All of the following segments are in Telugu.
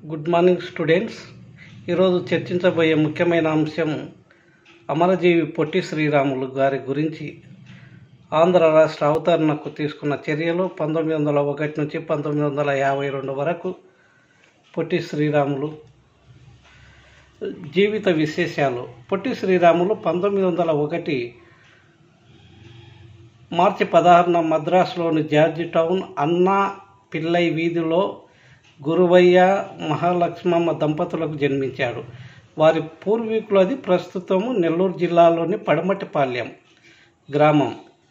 గుడ్ మార్నింగ్ స్టూడెంట్స్ ఈరోజు చర్చించబోయే ముఖ్యమైన అంశం అమరజీవి పొట్టి శ్రీరాములు గారి గురించి ఆంధ్ర రాష్ట్ర అవతరణకు తీసుకున్న చర్యలు పంతొమ్మిది వందల ఒకటి నుంచి పంతొమ్మిది వందల యాభై రెండు వరకు పొట్టి శ్రీరాములు జీవిత విశేషాలు పొట్టి శ్రీరాములు పంతొమ్మిది వందల ఒకటి మార్చి పదహారున మద్రాసులోని జార్జి టౌన్ అన్నా పిల్లై వీధిలో గురువయ్య మహాలక్ష్మమ్మ దంపతులకు జన్మించాడు వారి పూర్వీకులది ప్రస్తుతము నెల్లూరు జిల్లాలోని పడమటిపాలెం గ్రామం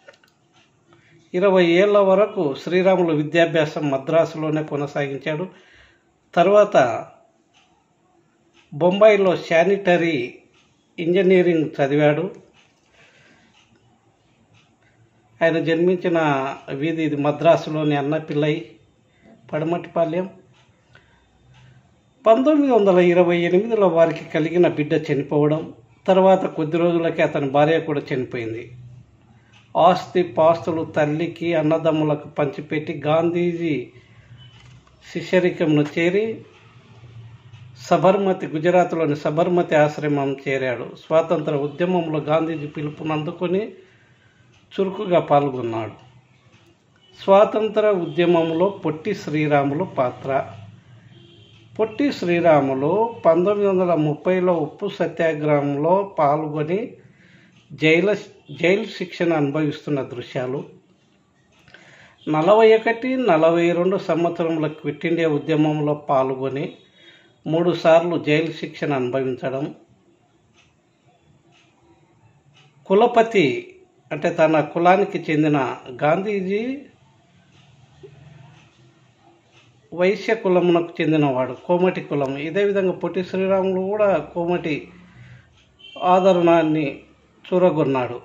ఇరవై ఏళ్ళ వరకు శ్రీరాములు విద్యాభ్యాసం మద్రాసులోనే కొనసాగించాడు తర్వాత బొంబాయిలో శానిటరీ ఇంజనీరింగ్ చదివాడు ఆయన జన్మించిన వీధి ఇది మద్రాసులోని అన్నపిల్లై పడమటిపాలెం పంతొమ్మిది వందల ఇరవై ఎనిమిదిలో వారికి కలిగిన బిడ్డ చనిపోవడం తర్వాత కొద్ది రోజులకే అతని భార్య కూడా చనిపోయింది ఆస్తి పాస్తులు తల్లికి అన్నదమ్ములకు పంచిపెట్టి గాంధీజీ శిష్యరికంను చేరి సబర్మతి గుజరాత్లోని సబర్మతి ఆశ్రమం చేరాడు స్వాతంత్ర ఉద్యమంలో గాంధీజీ పిలుపును అందుకొని చురుకుగా పాల్గొన్నాడు స్వాతంత్ర ఉద్యమంలో పొట్టి శ్రీరాములు పాత్ర పొట్టి శ్రీరాములు పంతొమ్మిది వందల ముప్పైలో ఉప్పు సత్యాగ్రహంలో పాల్గొని జైలు జైలు శిక్షణ అనుభవిస్తున్న దృశ్యాలు నలభై ఒకటి నలభై రెండు సంవత్సరంలో క్విట్ ఇండియా ఉద్యమంలో పాల్గొని మూడుసార్లు జైలు శిక్షణ అనుభవించడం కులపతి అంటే తన కులానికి చెందిన గాంధీజీ వైశ్య కులమునకు చెందినవాడు కోమటి కులం ఇదే విధంగా పొట్టి శ్రీరాములు కూడా కోమటి ఆదరణాన్ని చూరగొన్నాడు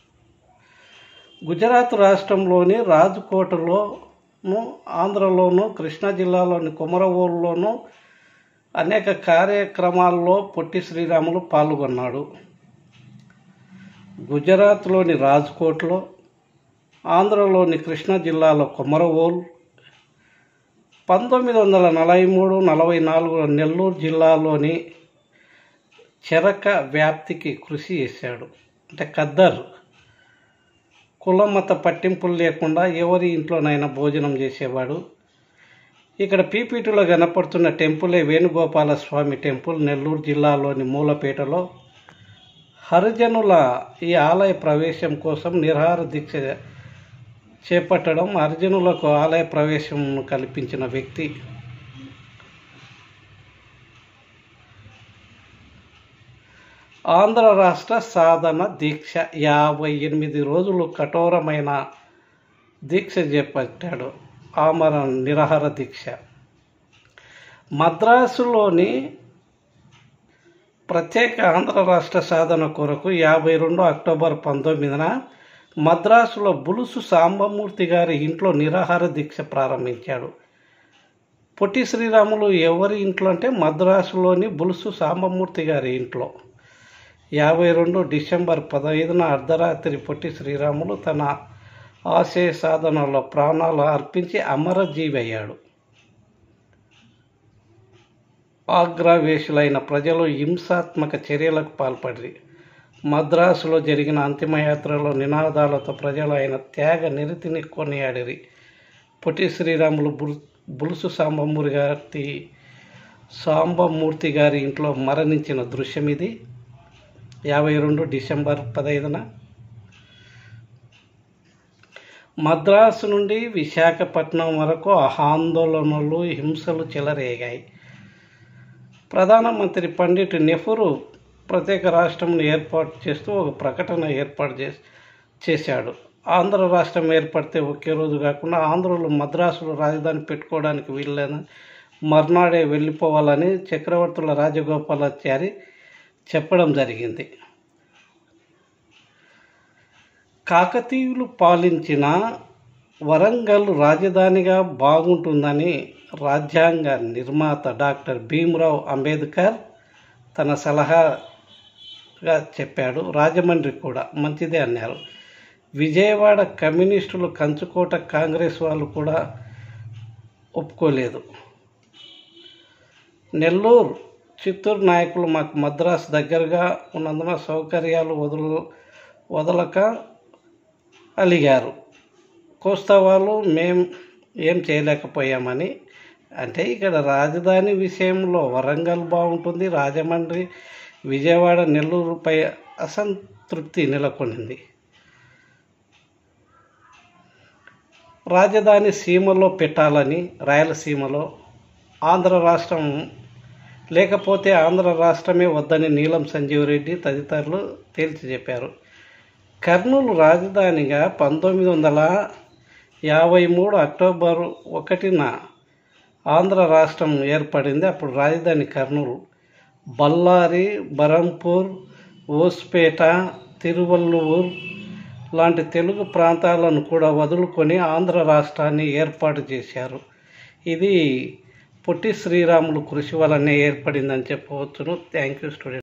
గుజరాత్ రాష్ట్రంలోని రాజ్కోట్లోను ఆంధ్రలోను కృష్ణా జిల్లాలోని కుమరవోలులోను అనేక కార్యక్రమాల్లో పొట్టి శ్రీరాములు పాల్గొన్నాడు గుజరాత్లోని రాజ్కోట్లో ఆంధ్రలోని కృష్ణా జిల్లాలో కొమరవోల్ పంతొమ్మిది వందల నలభై మూడు నలభై నాలుగులో నెల్లూరు జిల్లాలోని చెరక వ్యాప్తికి కృషి చేశాడు అంటే ఖద్దర్ కులమత పట్టింపులు లేకుండా ఎవరి ఇంట్లోనైనా భోజనం చేసేవాడు ఇక్కడ పీపీటీలో కనపడుతున్న టెంపులే వేణుగోపాల స్వామి టెంపుల్ నెల్లూరు జిల్లాలోని మూలపేటలో హరిజనుల ఈ ఆలయ ప్రవేశం కోసం నిరహార దీక్ష చేపట్టడం హరిజనులకు ఆలయ ప్రవేశం కల్పించిన వ్యక్తి ఆంధ్ర రాష్ట్ర సాధన దీక్ష యాభై ఎనిమిది రోజులు కఠోరమైన దీక్ష చేపట్టాడు ఆమర నిరహార దీక్ష మద్రాసులోని ప్రత్యేక ఆంధ్ర రాష్ట్ర సాధన కొరకు యాభై రెండు అక్టోబర్ పంతొమ్మిదిన మద్రాసులో బులుసు సాంబమూర్తి గారి ఇంట్లో నిరాహార దీక్ష ప్రారంభించాడు పొట్టి శ్రీరాములు ఎవరి ఇంట్లో అంటే మద్రాసులోని బులుసు సాంబమూర్తి గారి ఇంట్లో యాభై రెండు డిసెంబర్ పదహైదున అర్ధరాత్రి పొట్టి శ్రీరాములు తన ఆశయ సాధనలో ప్రాణాలు అర్పించి అమరజీవి అయ్యాడు ఆగ్రావేశులైన ప్రజలు హింసాత్మక చర్యలకు పాల్పడి మద్రాసులో జరిగిన అంతిమయాత్రలో నినాదాలతో ప్రజలు ఆయన త్యాగ నిరతిని కొనియాడిరి పొట్టి శ్రీరాములు బుల్ బులుసు సాంబమూరి గారి సాంబమూర్తి గారి ఇంట్లో మరణించిన దృశ్యం ఇది యాభై రెండు డిసెంబర్ పదహైదున మద్రాసు నుండి విశాఖపట్నం వరకు ఆందోళనలు హింసలు చెలరేగాయి ప్రధానమంత్రి పండిట్ నెహ్రూ ప్రత్యేక రాష్ట్రంను ఏర్పాటు చేస్తూ ఒక ప్రకటన ఏర్పాటు చేసి చేశాడు ఆంధ్ర రాష్ట్రం ఏర్పడితే ఒకే రోజు కాకుండా ఆంధ్రలో మద్రాసులో రాజధాని పెట్టుకోవడానికి వీల్లేదని మర్నాడే వెళ్ళిపోవాలని చక్రవర్తుల రాజగోపాలాచారి చెప్పడం జరిగింది కాకతీయులు పాలించిన వరంగల్ రాజధానిగా బాగుంటుందని రాజ్యాంగ నిర్మాత డాక్టర్ భీమ్రావ్ అంబేద్కర్ తన సలహాగా చెప్పాడు రాజమండ్రి కూడా మంచిదే అన్నారు విజయవాడ కమ్యూనిస్టులు కంచుకోట కాంగ్రెస్ వాళ్ళు కూడా ఒప్పుకోలేదు నెల్లూరు చిత్తూరు నాయకులు మాకు మద్రాసు దగ్గరగా ఉన్నందున సౌకర్యాలు వదులు వదలక అలిగారు కోస్తా వాళ్ళు మేం ఏం చేయలేకపోయామని అంటే ఇక్కడ రాజధాని విషయంలో వరంగల్ బాగుంటుంది రాజమండ్రి విజయవాడ నెల్లూరుపై అసంతృప్తి నెలకొనింది రాజధాని సీమలో పెట్టాలని రాయలసీమలో ఆంధ్ర రాష్ట్రం లేకపోతే ఆంధ్ర రాష్ట్రమే వద్దని నీలం సంజీవ్ రెడ్డి తదితరులు తేల్చి చెప్పారు కర్నూలు రాజధానిగా పంతొమ్మిది వందల యాభై మూడు అక్టోబర్ ఒకటిన ఆంధ్ర రాష్ట్రం ఏర్పడింది అప్పుడు రాజధాని కర్నూలు బళ్ళారి బరంపూర్ ఓస్పేట తిరువల్లూరు లాంటి తెలుగు ప్రాంతాలను కూడా వదులుకొని ఆంధ్ర రాష్ట్రాన్ని ఏర్పాటు చేశారు ఇది పొట్టి శ్రీరాములు కృషి వలనే ఏర్పడిందని చెప్పవచ్చును థ్యాంక్ యూ స్టూడెంట్